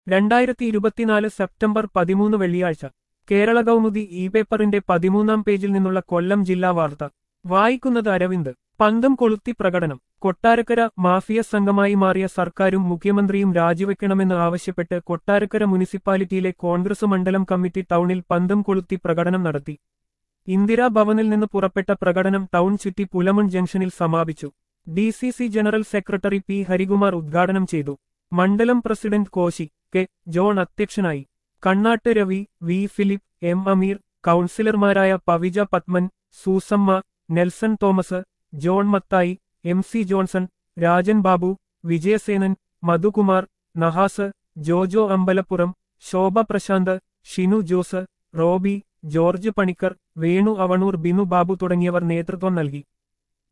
രണ്ടായിരത്തി ഇരുപത്തിനാല് സെപ്റ്റംബർ പതിമൂന്ന് വെള്ളിയാഴ്ച കേരള കൗമുദി ഇ പേപ്പറിന്റെ പതിമൂന്നാം പേജിൽ നിന്നുള്ള കൊല്ലം ജില്ലാ വാർത്ത വായിക്കുന്നത് അരവിന്ദ് പന്തം കൊളുത്തി പ്രകടനം കൊട്ടാരക്കര മാഫിയ സംഘമായി മാറിയ സർക്കാരും മുഖ്യമന്ത്രിയും രാജിവെക്കണമെന്ന് ആവശ്യപ്പെട്ട് കൊട്ടാരക്കര മുനിസിപ്പാലിറ്റിയിലെ കോൺഗ്രസ് മണ്ഡലം കമ്മിറ്റി ടൗണിൽ പന്തം കൊളുത്തി പ്രകടനം നടത്തി ഇന്ദിരാ ഭവനിൽ നിന്ന് പുറപ്പെട്ട പ്രകടനം ടൗൺ ചുറ്റി പുലമൺ ജംഗ്ഷനിൽ സമാപിച്ചു D C C general secretary P Harikumar ഉദ്ഘാടനം ചെയ്തു മണ്ഡലം പ്രസിഡന്റ് കോശി കെ ജോൺ അധ്യക്ഷനായി കണ്ണാട്ട് രവി വി ഫിലിപ്പ് എം അമീർ കൗൺസിലർമാരായ പവിജ പത്മൻ സൂസമ്മ നെൽസൺ തോമസ് ജോൺ മത്തായി എം സി ജോൺസൺ രാജൻ ബാബു വിജയസേനൻ മധുകുമാർ നഹാസ് ജോജോ അമ്പലപ്പുറം ശോഭ പ്രശാന്ത് ഷിനു ജോസ് റോബി ജോർജ് പണിക്കർ വേണു അവണൂർ ബിനു ബാബു തുടങ്ങിയവർ നേതൃത്വം നൽകി